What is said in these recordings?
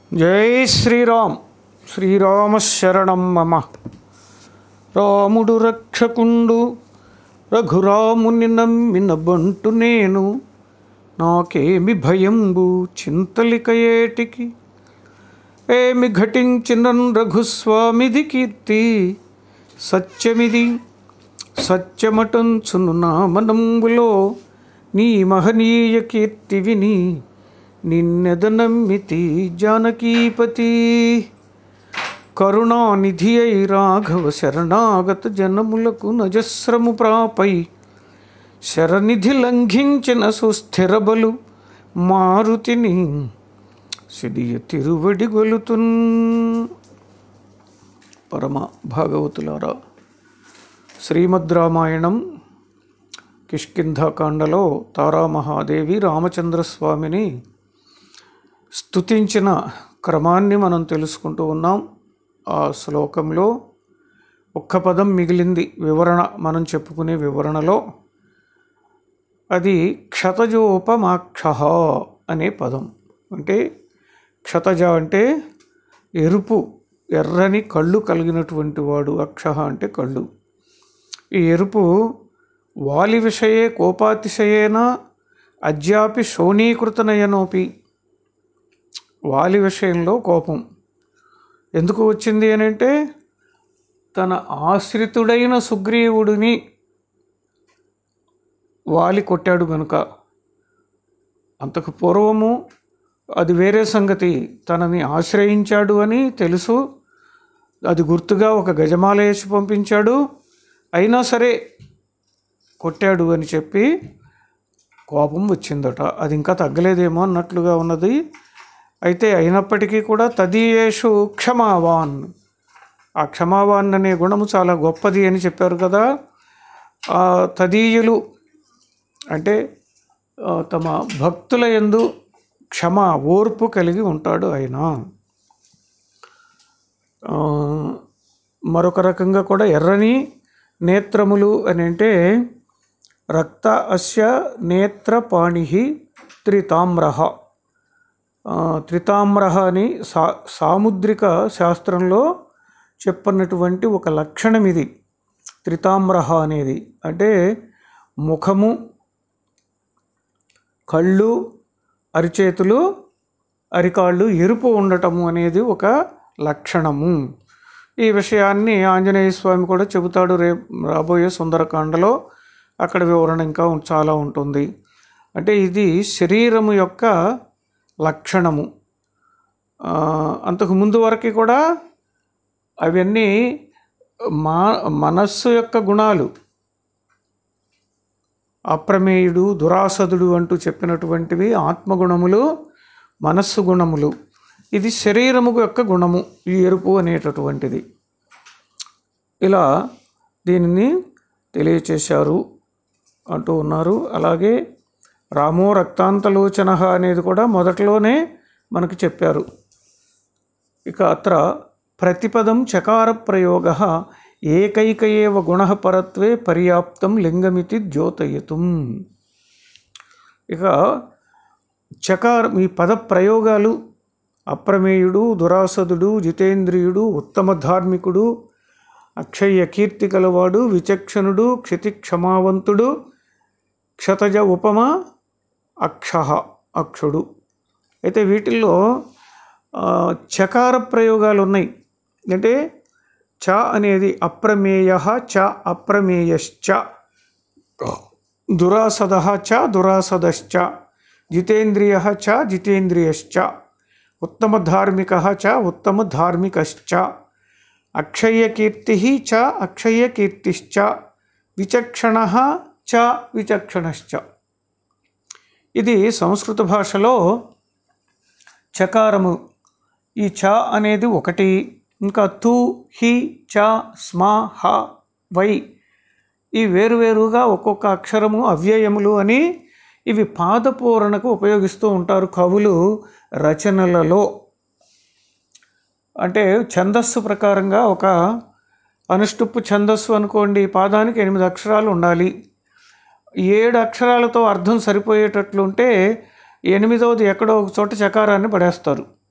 జై శ్రీరామ్ శ్రీరామ శరణం మమ రాముడు రక్షకుండు రఘురాముని నమ్మిన బంటు నేను నాకేమి భయంబు చింతలిక ఏటికి ఏమి ఘటించిన రఘుస్వామిది కీర్తి సత్యమిది సత్యమటంచును నా మనంబులో నీ మహనీయ కీర్తి విని నిన్నెదనమ్మితి జానకీపతి కరుణానిధి అయి రాఘవ శరణాగత జనములకు నజస్రము ప్రాపై శరనిధి లంఘించిన సుస్థిర బలు మారుతిని సిదియ తిరువడి గొలుతున్ పరమ భాగవతులారా శ్రీమద్ రామాయణం కిష్కింధాకాండలో తారామహాదేవి రామచంద్రస్వామిని స్తుతించిన క్రమాన్ని మనం తెలుసుకుంటూ ఉన్నాం ఆ శ్లోకంలో ఒక్క పదం మిగిలింది వివరణ మనం చెప్పుకునే వివరణలో అది క్షతజోపమాక్ష అనే పదం అంటే క్షతజ అంటే ఎరుపు ఎర్రని కళ్ళు కలిగినటువంటి వాడు అక్ష అంటే కళ్ళు ఈ ఎరుపు వాలి విషయే కోపాతిశయేన అద్యాపి శోణీకృతనయనోపి వాలి విషయంలో కోపం ఎందుకు వచ్చింది అని అంటే తన ఆశ్రితుడైన సుగ్రీవుడిని వాలి కొట్టాడు కనుక అంతకు పూర్వము అది వేరే సంగతి తనని ఆశ్రయించాడు అని తెలుసు అది గుర్తుగా ఒక గజమాల వేసి పంపించాడు అయినా సరే కొట్టాడు అని చెప్పి కోపం వచ్చిందట అది ఇంకా తగ్గలేదేమో అన్నట్లుగా ఉన్నది అయితే అయినప్పటికీ కూడా తదీయేషు క్షమావాన్ ఆ క్షమావాన్ అనే గుణము చాలా గొప్పది అని చెప్పారు కదా ఆ తదీయులు అంటే ఆ, తమ భక్తుల యందు క్షమ ఓర్పు కలిగి ఉంటాడు ఆయన ఆ, మరొక రకంగా కూడా ఎర్రని నేత్రములు అని అంటే రక్త అస్య నేత్రపాణి త్రితామ్ర త్రితామ్ర అని సా సాముద్రిక శాస్త్రంలో చెప్పినటువంటి ఒక లక్షణం ఇది త్రితామ్ర అనేది అంటే ముఖము కళ్ళు అరిచేతులు అరికాళ్ళు ఎరుపు ఉండటము అనేది ఒక లక్షణము ఈ విషయాన్ని ఆంజనేయ స్వామి కూడా చెబుతాడు రే రాబోయే సుందరకాండలో అక్కడ వివరణ ఇంకా ఉం- చాలా ఉంటుంది అంటే ఇది శరీరము యొక్క లక్షణము ఆ, అంతకు ముందు వరకు కూడా అవన్నీ మా మనస్సు యొక్క గుణాలు అప్రమేయుడు దురాసదుడు అంటూ చెప్పినటువంటివి ఆత్మగుణములు మనస్సు గుణములు ఇది శరీరము యొక్క గుణము ఈ ఎరుపు అనేటటువంటిది ఇలా దీనిని తెలియచేశారు అంటూ ఉన్నారు అలాగే రామో రక్తాంతలోచన అనేది కూడా మొదట్లోనే మనకు చెప్పారు ఇక అత్ర ప్రతిపదం చకార ప్రయోగ ఏకైక ఏవ గుణ పరత్వే పర్యాప్తం లింగమితి ద్యోతయతుం ఇక చకారం ఈ పద ప్రయోగాలు అప్రమేయుడు దురాసదుడు జితేంద్రియుడు ఉత్తమ ధార్మికుడు అక్షయ్య కీర్తి కలవాడు విచక్షణుడు క్షితి క్షమావంతుడు క్షతజ ఉపమ అక్ష అక్షుడు అయితే వీటిల్లో ఆ, చకార ప్రయోగాలు ఉన్నాయి అంటే చ అనేది అప్రమేయ చ అప్రమేయశ్చ దురాసద చ దురాసదశ్చ జితేంద్రియ చ జితేంద్రియశ్చ ఉత్తమధార్మిక చ ఉత్తమధార్మికశ్చ అక్షయకీర్తి చ అక్షయకీర్తిశ్చ విచక్షణ చ విచక్షణశ్చ ఇది సంస్కృత భాషలో చకారము ఈ చ అనేది ఒకటి ఇంకా తు హి చ స్మ హ వై ఈ వేరువేరుగా ఒక్కొక్క అక్షరము అవ్యయములు అని ఇవి పాదపూరణకు ఉపయోగిస్తూ ఉంటారు కవులు రచనలలో అంటే ఛందస్సు ప్రకారంగా ఒక అనుష్టుప్పు ఛందస్సు అనుకోండి పాదానికి ఎనిమిది అక్షరాలు ఉండాలి ఏడు అక్షరాలతో అర్థం సరిపోయేటట్లుంటే ఎనిమిదవది ఎక్కడో ఒక చోట చకారాన్ని పడేస్తారు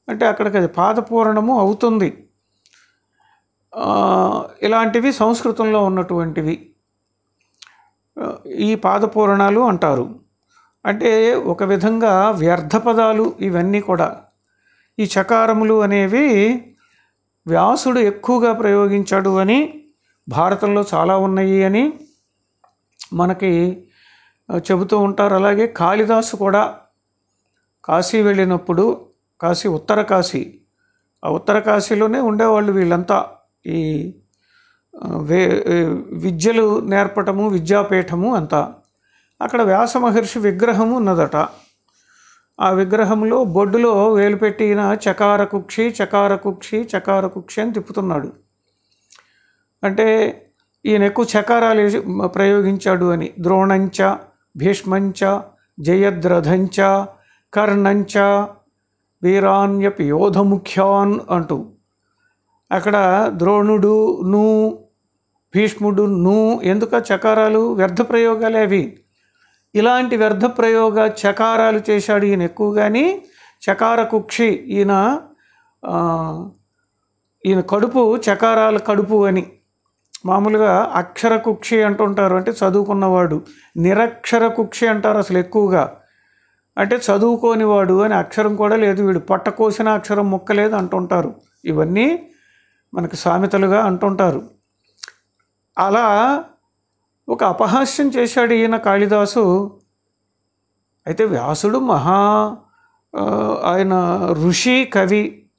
అంటే అక్కడికి అది పాదపూరణము అవుతుంది ఆ, ఇలాంటివి సంస్కృతంలో ఉన్నటువంటివి ఆ, ఈ పాదపూరణాలు అంటారు అంటే ఒక విధంగా వ్యర్థ పదాలు ఇవన్నీ కూడా ఈ చకారములు అనేవి వ్యాసుడు ఎక్కువగా ప్రయోగించాడు అని భారతంలో చాలా ఉన్నాయి అని మనకి ఆ, చెబుతూ ఉంటారు అలాగే కాళిదాసు కూడా కాశీ వెళ్ళినప్పుడు కాశీ ఉత్తర కాశీ ఆ ఉత్తర కాశీలోనే ఉండేవాళ్ళు వీళ్ళంతా ఈ ఆ, వే ఏ, విద్యలు నేర్పటము విద్యాపీఠము అంతా అక్కడ వ్యాస మహర్షి విగ్రహం ఉన్నదట ఆ విగ్రహంలో బొడ్డులో వేలు పెట్టిన చకార కుక్షి చకార కుక్షి చకార కుక్షి అని తిప్పుతున్నాడు అంటే ఈయన ఎక్కువ చకారాలు వేసి మ- ప్రయోగించాడు అని ద్రోణంచ భీష్మంచ జయద్రథంచ కర్ణంచ వీరాన్యపి యోధముఖ్యాన్ అంటూ అక్కడ ద్రోణుడు ను భీష్ముడు ను ఎందుక చకారాలు వ్యర్థ ప్రయోగాలే అవి ఇలాంటి వ్యర్థ ప్రయోగ చకారాలు చేశాడు ఈయన ఎక్కువగాని చకార కుక్షి ఈయన ఆ, ఈయన కడుపు చకారాల కడుపు అని మామూలుగా అక్షర కుక్షి అంటుంటారు అంటే చదువుకున్నవాడు నిరక్షర కుక్షి అంటారు అసలు ఎక్కువగా అంటే చదువుకోనివాడు అని అక్షరం కూడా లేదు వీడు పొట్ట కోసిన అక్షరం ముక్కలేదు అంటుంటారు ఇవన్నీ మనకి సామెతలుగా అంటుంటారు అలా ఒక అపహాస్యం చేశాడు ఈయన కాళిదాసు అయితే వ్యాసుడు మహా ఆ, ఆయన ఋషి కవి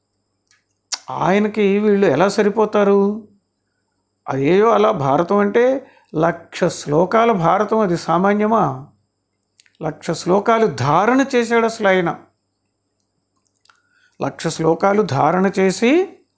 ఆయనకి వీళ్ళు ఎలా సరిపోతారు అదేయో అలా భారతం అంటే లక్ష శ్లోకాల భారతం అది సామాన్యమా లక్ష శ్లోకాలు ధారణ చేశాడు అసలు ఆయన లక్ష శ్లోకాలు ధారణ చేసి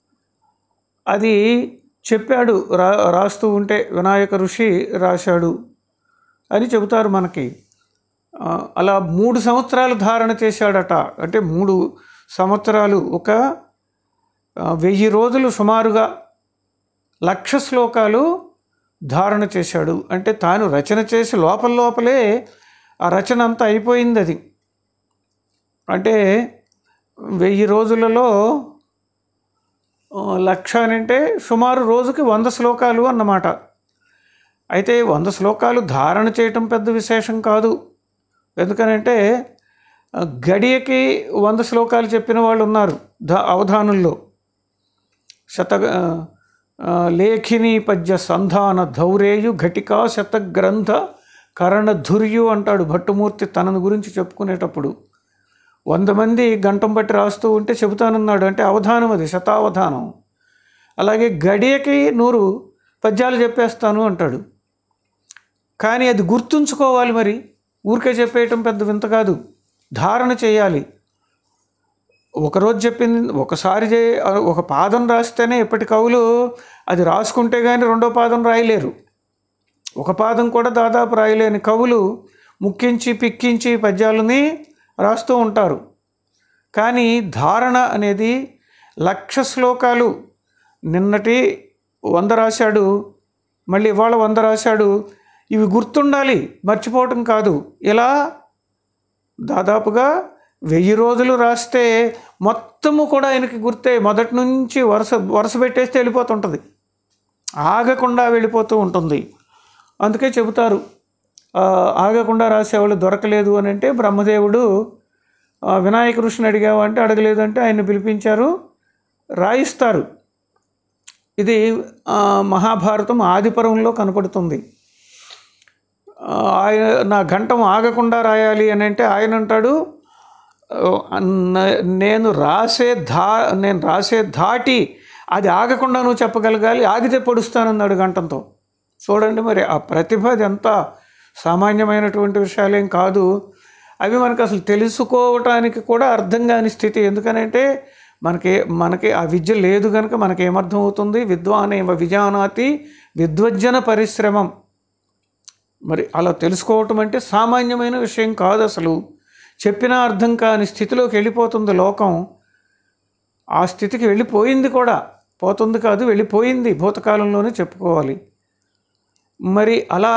అది చెప్పాడు రా రాస్తూ ఉంటే వినాయక ఋషి రాశాడు అని చెబుతారు మనకి ఆ, అలా మూడు సంవత్సరాలు ధారణ చేశాడట అంటే మూడు సంవత్సరాలు ఒక ఆ, వెయ్యి రోజులు సుమారుగా లక్ష శ్లోకాలు ధారణ చేశాడు అంటే తాను రచన చేసి లోపల లోపలే ఆ రచన అంతా అయిపోయింది అది అంటే వెయ్యి రోజులలో ఆ, లక్ష అని అంటే సుమారు రోజుకి వంద శ్లోకాలు అన్నమాట అయితే వంద శ్లోకాలు ధారణ చేయటం పెద్ద విశేషం కాదు ఎందుకనంటే ఆ, గడియకి వంద శ్లోకాలు చెప్పిన వాళ్ళు ఉన్నారు ధ అవధానుల్లో శత ఆ, ఆ, లేఖిని పద్య సంధాన ధౌరేయు ఘటికా శతగ్రంథ కరణధుర్యు అంటాడు భట్టుమూర్తి తనను గురించి చెప్పుకునేటప్పుడు వంద మంది గంటం బట్టి రాస్తూ ఉంటే చెబుతానన్నాడు అంటే అవధానం అది శతావధానం అలాగే గడియకి నూరు పద్యాలు చెప్పేస్తాను అంటాడు కానీ అది గుర్తుంచుకోవాలి మరి ఊరికే చెప్పేయటం పెద్ద వింత కాదు ధారణ చేయాలి ఒకరోజు చెప్పింది ఒకసారి చే ఒక పాదం రాస్తేనే ఇప్పటి కవులు అది రాసుకుంటే కానీ రెండో పాదం రాయలేరు ఒక పాదం కూడా దాదాపు రాయలేని కవులు ముక్కించి పిక్కించి పద్యాలని రాస్తూ ఉంటారు కానీ ధారణ అనేది లక్ష శ్లోకాలు నిన్నటి వంద రాశాడు మళ్ళీ ఇవాళ వంద రాశాడు ఇవి గుర్తుండాలి మర్చిపోవటం కాదు ఇలా దాదాపుగా వెయ్యి రోజులు రాస్తే మొత్తము కూడా ఆయనకి గుర్తే మొదటి నుంచి వరుస వరుస పెట్టేస్తే వెళ్ళిపోతుంటుంది ఆగకుండా వెళ్ళిపోతూ ఉంటుంది అందుకే చెబుతారు ఆ, ఆగకుండా రాసేవాళ్ళు దొరకలేదు అని అంటే బ్రహ్మదేవుడు ఆ, వినాయక ఋషిని అడిగావు అంటే అడగలేదు అంటే ఆయన పిలిపించారు రాయిస్తారు ఇది ఆ, మహాభారతం ఆదిపర్వంలో కనపడుతుంది ఆ, ఆయన నా గంటం ఆగకుండా రాయాలి అని అంటే ఆయన అంటాడు "ఆ, న- నేను రాసే ధా నేను రాసే ధాటి అది ఆగకుండా నువ్వు చెప్పగలగాలి ఆగితే పొడుస్తానన్నాడు గంటంతో చూడండి మరి ఆ ప్రతిభ అది ఎంత సామాన్యమైనటువంటి విషయాలేం కాదు అవి మనకు అసలు తెలుసుకోవటానికి కూడా అర్థం కాని స్థితి ఎందుకనంటే మనకి మనకి ఆ విద్య లేదు కనుక మనకి ఏమర్థం అవుతుంది విద్వానేవ విజానాతి విద్వజ్జన పరిశ్రమం మరి అలా తెలుసుకోవటం అంటే సామాన్యమైన విషయం కాదు అసలు చెప్పినా అర్థం కాని స్థితిలోకి వెళ్ళిపోతుంది లోకం ఆ స్థితికి వెళ్ళిపోయింది కూడా పోతుంది కాదు వెళ్ళిపోయింది భూతకాలంలోనే చెప్పుకోవాలి మరి అలా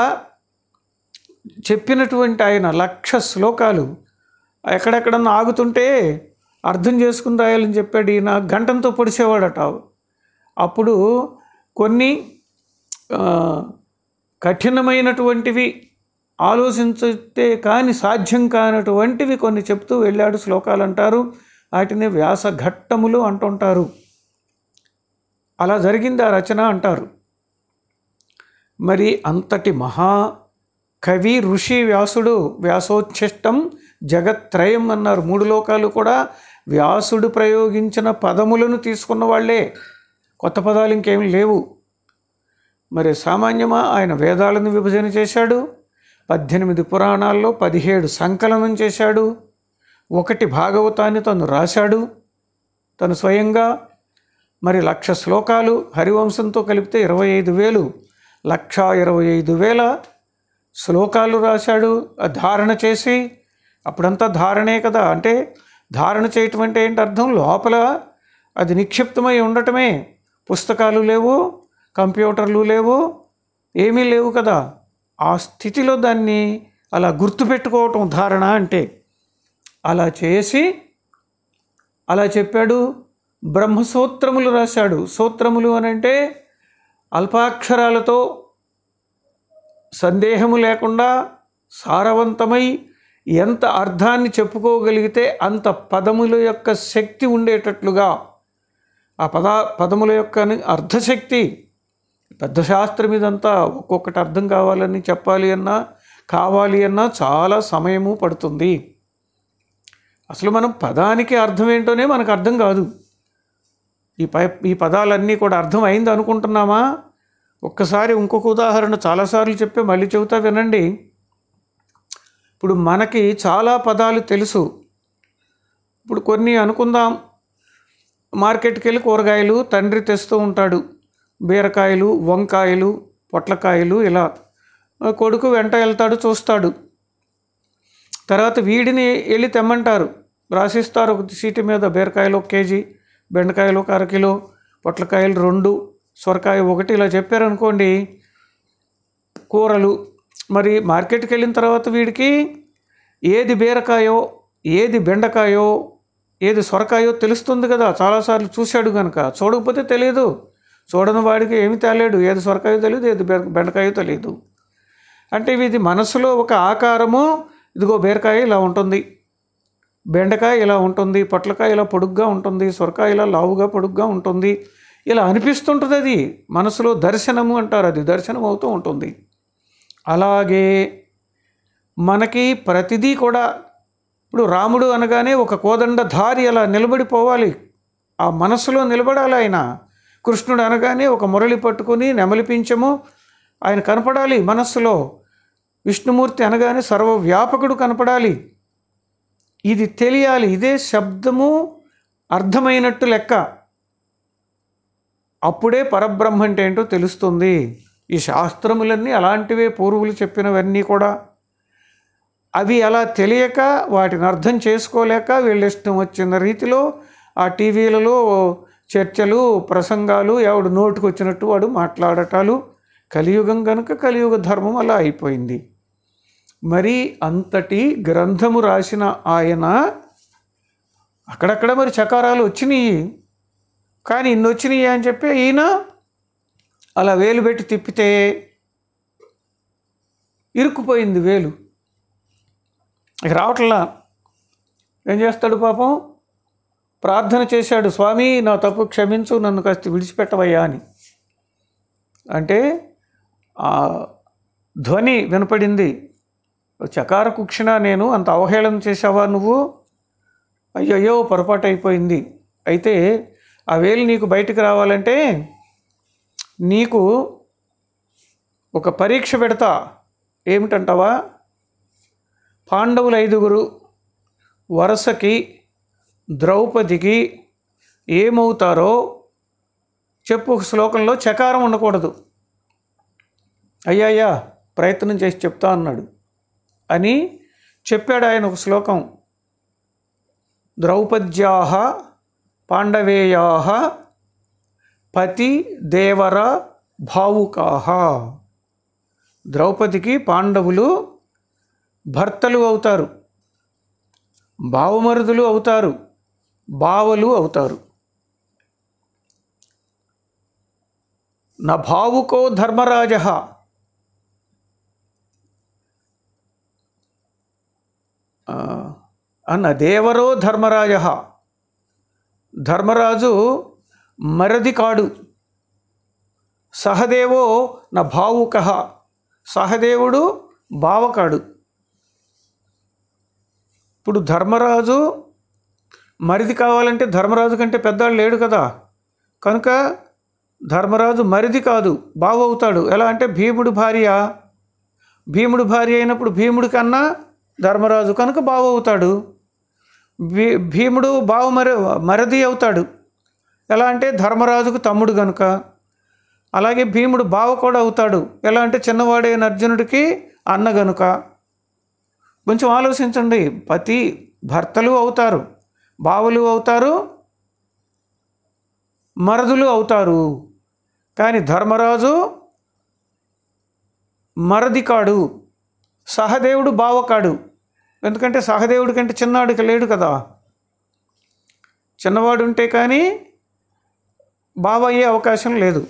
చెప్పినటువంటి ఆయన లక్ష శ్లోకాలు ఎక్కడెక్కడన్నా ఆగుతుంటే అర్థం చేసుకుని రాయాలని చెప్పాడు ఈయన గంటంతో పొడిచేవాడట అప్పుడు కొన్ని ఆ, కఠినమైనటువంటివి ఆలోచించితే కానీ సాధ్యం కానటువంటివి కొన్ని చెప్తూ వెళ్ళాడు శ్లోకాలు అంటారు వాటిని వ్యాస ఘట్టములు అంటుంటారు అలా జరిగింది ఆ రచన అంటారు మరి అంతటి మహా కవి ఋషి వ్యాసుడు వ్యాసోచ్ఛిష్టం జగత్రయం అన్నారు మూడు లోకాలు కూడా వ్యాసుడు ప్రయోగించిన పదములను తీసుకున్న వాళ్ళే కొత్త పదాలు ఇంకేమి లేవు మరి సామాన్యమా ఆయన వేదాలను విభజన చేశాడు పద్దెనిమిది పురాణాల్లో పదిహేడు సంకలనం చేశాడు ఒకటి భాగవతాన్ని తను రాశాడు తను స్వయంగా మరి లక్ష శ్లోకాలు హరివంశంతో కలిపితే ఇరవై ఐదు వేలు లక్ష ఇరవై ఐదు వేల శ్లోకాలు రాశాడు ఆ ధారణ చేసి అప్పుడంతా ధారణే కదా అంటే ధారణ చేయటం అంటే ఏంటి అర్థం లోపల అది నిక్షిప్తమై ఉండటమే పుస్తకాలు లేవు కంప్యూటర్లు లేవు ఏమీ లేవు కదా ఆ స్థితిలో దాన్ని అలా గుర్తుపెట్టుకోవటం ధారణ అంటే అలా చేసి అలా చెప్పాడు బ్రహ్మసూత్రములు రాశాడు సూత్రములు అని అంటే అల్పాక్షరాలతో సందేహము లేకుండా సారవంతమై ఎంత అర్థాన్ని చెప్పుకోగలిగితే అంత పదముల యొక్క శక్తి ఉండేటట్లుగా ఆ పద పదముల యొక్క అర్థశక్తి పెద్ద శాస్త్రం ఇదంతా ఒక్కొక్కటి అర్థం కావాలని చెప్పాలి అన్నా కావాలి అన్నా చాలా సమయము పడుతుంది అసలు మనం పదానికి అర్థం ఏంటోనే మనకు అర్థం కాదు ఈ పై ఈ పదాలన్నీ కూడా అర్థం అయింది అనుకుంటున్నామా ఒక్కసారి ఇంకొక ఉదాహరణ చాలాసార్లు చెప్పి మళ్ళీ చెబుతా వినండి ఇప్పుడు మనకి చాలా పదాలు తెలుసు ఇప్పుడు కొన్ని అనుకుందాం మార్కెట్కి వెళ్ళి కూరగాయలు తండ్రి తెస్తూ ఉంటాడు బీరకాయలు వంకాయలు పొట్లకాయలు ఇలా ఆ కొడుకు వెంట వెళ్తాడు చూస్తాడు తర్వాత వీడిని వెళ్ళి తెమ్మంటారు రాసిస్తారు ఒక సీటు మీద బీరకాయలు ఒక కేజీ బెండకాయలు ఒక అరకిలో పొట్లకాయలు రెండు సొరకాయ ఒకటి ఇలా చెప్పారనుకోండి కూరలు మరి మార్కెట్కి వెళ్ళిన తర్వాత వీడికి ఏది బీరకాయో ఏది బెండకాయో ఏది సొరకాయో తెలుస్తుంది కదా చాలాసార్లు చూశాడు కనుక చూడకపోతే తెలియదు చూడని వాడికి ఏమి తేలేడు ఏది సొరకాయో తెలియదు ఏది బె- బెండకాయో తెలియదు అంటే ఇది మనసులో ఒక ఆకారము ఇదిగో బీరకాయ ఇలా ఉంటుంది బెండకాయ ఇలా ఉంటుంది పొట్లకాయ ఇలా పొడుగ్గా ఉంటుంది సొరకాయ ఇలా లావుగా పొడుగ్గా ఉంటుంది ఇలా అనిపిస్తుంటుంది అది మనసులో దర్శనము అంటారు అది దర్శనం అవుతూ ఉంటుంది అలాగే మనకి ప్రతిదీ కూడా ఇప్పుడు రాముడు అనగానే ఒక కోదండధారి అలా నిలబడిపోవాలి ఆ మనసులో నిలబడాలి ఆయన కృష్ణుడు అనగానే ఒక మురళి పట్టుకుని నెమలిపించము ఆయన కనపడాలి మనస్సులో విష్ణుమూర్తి అనగానే సర్వవ్యాపకుడు కనపడాలి ఇది తెలియాలి ఇదే శబ్దము అర్థమైనట్టు లెక్క అప్పుడే పరబ్రహ్మ అంటే ఏంటో తెలుస్తుంది ఈ శాస్త్రములన్నీ అలాంటివే పూర్వులు చెప్పినవన్నీ కూడా అవి అలా తెలియక వాటిని అర్థం చేసుకోలేక వీళ్ళ ఇష్టం వచ్చిన రీతిలో ఆ టీవీలలో చర్చలు ప్రసంగాలు ఎవడు నోటుకు వచ్చినట్టు వాడు మాట్లాడటాలు కలియుగం కనుక కలియుగ ధర్మం అలా అయిపోయింది మరి అంతటి గ్రంథము రాసిన ఆయన అక్కడక్కడ మరి చకారాలు వచ్చినాయి కానీ ఇన్ని వచ్చినాయి అని చెప్పి ఈయన అలా వేలు పెట్టి తిప్పితే ఇరుక్కుపోయింది వేలు ఇక రావట్లా ఏం చేస్తాడు పాపం ప్రార్థన చేశాడు స్వామి నా తప్పు క్షమించు నన్ను కాస్త విడిచిపెట్టవయ్యా అని అంటే ఆ ధ్వని వినపడింది చకార కుక్షిణ నేను అంత అవహేళన చేశావా నువ్వు అయ్యయ్యో పొరపాటు అయిపోయింది అయితే ఆ వేలు నీకు బయటకు రావాలంటే నీకు ఒక పరీక్ష పెడతా ఏమిటంటావా పాండవులు ఐదుగురు వరుసకి ద్రౌపదికి ఏమవుతారో చెప్పు ఒక శ్లోకంలో చకారం ఉండకూడదు అయ్యా ప్రయత్నం చేసి చెప్తా అన్నాడు అని చెప్పాడు ఆయన ఒక శ్లోకం ద్రౌపద్యాహ పాండవేయాహ పతి దేవర భావుకాహ ద్రౌపదికి పాండవులు భర్తలు అవుతారు భావమరుదులు అవుతారు బావలు అవుతారు నా భావుకో ధర్మరాజ అన్న దేవరో ధర్మరాజ ధర్మరాజు మరది కాడు సహదేవో నా భావుక సహదేవుడు బావకాడు ఇప్పుడు ధర్మరాజు మరిది కావాలంటే ధర్మరాజు కంటే పెద్దవాళ్ళు లేడు కదా కనుక ధర్మరాజు మరిది కాదు బావ అవుతాడు ఎలా అంటే భీముడు భార్య భీముడు భార్య అయినప్పుడు భీముడి కన్నా ధర్మరాజు కనుక బావ అవుతాడు భీ భీముడు బావ మర మరది అవుతాడు ఎలా అంటే ధర్మరాజుకు తమ్ముడు కనుక అలాగే భీముడు బావ కూడా అవుతాడు ఎలా అంటే చిన్నవాడైన అర్జునుడికి అన్న గనుక కొంచెం ఆలోచించండి పతి భర్తలు అవుతారు బావలు అవుతారు మరదులు అవుతారు కానీ ధర్మరాజు మరది కాడు సహదేవుడు బావకాడు ఎందుకంటే సహదేవుడి కంటే చిన్నవాడికి లేడు కదా చిన్నవాడు ఉంటే కానీ బావ అయ్యే అవకాశం లేదు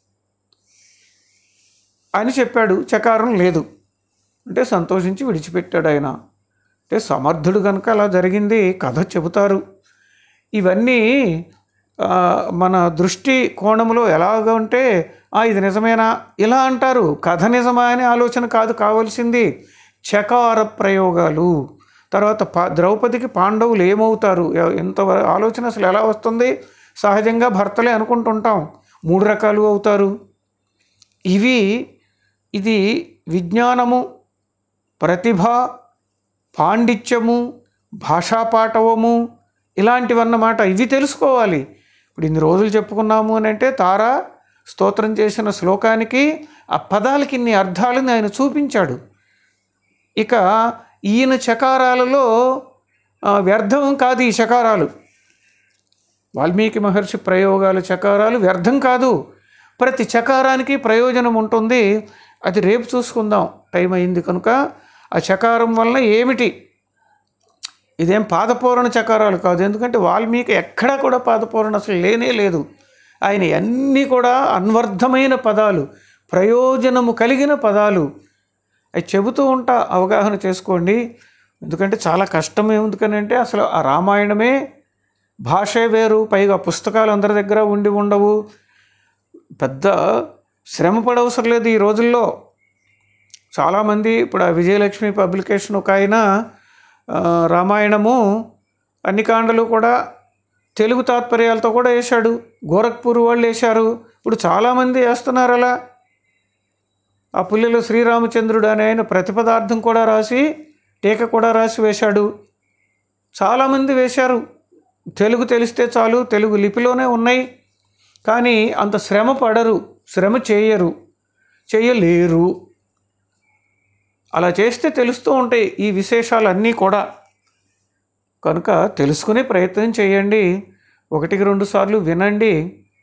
అని చెప్పాడు చకారం లేదు అంటే సంతోషించి విడిచిపెట్టాడు ఆయన అంటే సమర్థుడు కనుక అలా జరిగింది కథ చెబుతారు ఇవన్నీ ఆ, మన దృష్టి కోణంలో ఎలాగ ఉంటే "ఆ, ఇది నిజమేనా ఇలా అంటారు కథ నిజమా అనే ఆలోచన కాదు కావాల్సింది చకార ప్రయోగాలు తర్వాత పా ద్రౌపదికి పాండవులు ఏమవుతారు ఎ- ఎంత వ- ఆలోచన అసలు ఎలా వస్తుంది సహజంగా భర్తలే అనుకుంటుంటాం మూడు రకాలు అవుతారు ఇవి ఇది విజ్ఞానము ప్రతిభ పాండిత్యము భాషాపాఠవము ఇలాంటివన్నమాట ఇవి తెలుసుకోవాలి ఇప్పుడు ఇన్ని రోజులు చెప్పుకున్నాము అని అంటే తార స్తోత్రం చేసిన శ్లోకానికి ఆ పదాలకి ఇన్ని అర్థాలను ఆయన చూపించాడు ఇక ఈయన చకారాలలో ఆ, వ్యర్థం కాదు ఈ చకారాలు వాల్మీకి మహర్షి ప్రయోగాల చకారాలు వ్యర్థం కాదు ప్రతి చకారానికి ప్రయోజనం ఉంటుంది అది రేపు చూసుకుందాం టైం అయింది కనుక ఆ చకారం వలన ఏమిటి ఇదేం పాదపూరణ చకారాలు కాదు ఎందుకంటే వాల్మీకి ఎక్కడా కూడా పాదపూరణ అసలు లేనే లేదు ఆయన అన్నీ కూడా అన్వర్థమైన పదాలు ప్రయోజనము కలిగిన పదాలు అవి చెబుతూ ఉంటా అవగాహన చేసుకోండి ఎందుకంటే చాలా కష్టం ఎందుకనంటే అసలు ఆ రామాయణమే భాషే వేరు పైగా పుస్తకాలు అందరి దగ్గర ఉండి ఉండవు పెద్ద శ్రమ పడవసరం లేదు ఈ రోజుల్లో చాలామంది ఇప్పుడు ఆ విజయలక్ష్మి పబ్లికేషన్ ఒక ఆయన ఆ, రామాయణము అన్ని కాండలు కూడా తెలుగు తాత్పర్యాలతో కూడా వేశాడు గోరఖ్పూర్ వాళ్ళు వేశారు ఇప్పుడు చాలామంది వేస్తున్నారు అలా ఆ పుల్లెలో శ్రీరామచంద్రుడు అనే ఆయన ప్రతిపదార్థం కూడా రాసి టీక కూడా రాసి వేశాడు చాలామంది వేశారు తెలుగు తెలిస్తే చాలు తెలుగు లిపిలోనే ఉన్నాయి కానీ అంత శ్రమ పడరు శ్రమ చేయరు చేయలేరు అలా చేస్తే తెలుస్తూ ఉంటాయి ఈ విశేషాలన్నీ కూడా కనుక తెలుసుకునే ప్రయత్నం చేయండి ఒకటికి రెండు సార్లు వినండి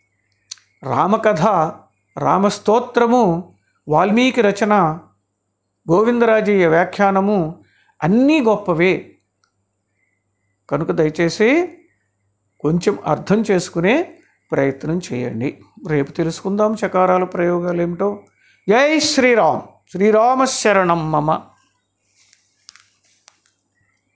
రామకథ రామస్తోత్రము వాల్మీకి రచన గోవిందరాజయ్య వ్యాఖ్యానము అన్నీ గొప్పవే కనుక దయచేసి కొంచెం అర్థం చేసుకునే ప్రయత్నం చేయండి రేపు తెలుసుకుందాం చకారాల ప్రయోగాలు ఏమిటో జై శ్రీరామ్ శ్రీరామ శరణం మమ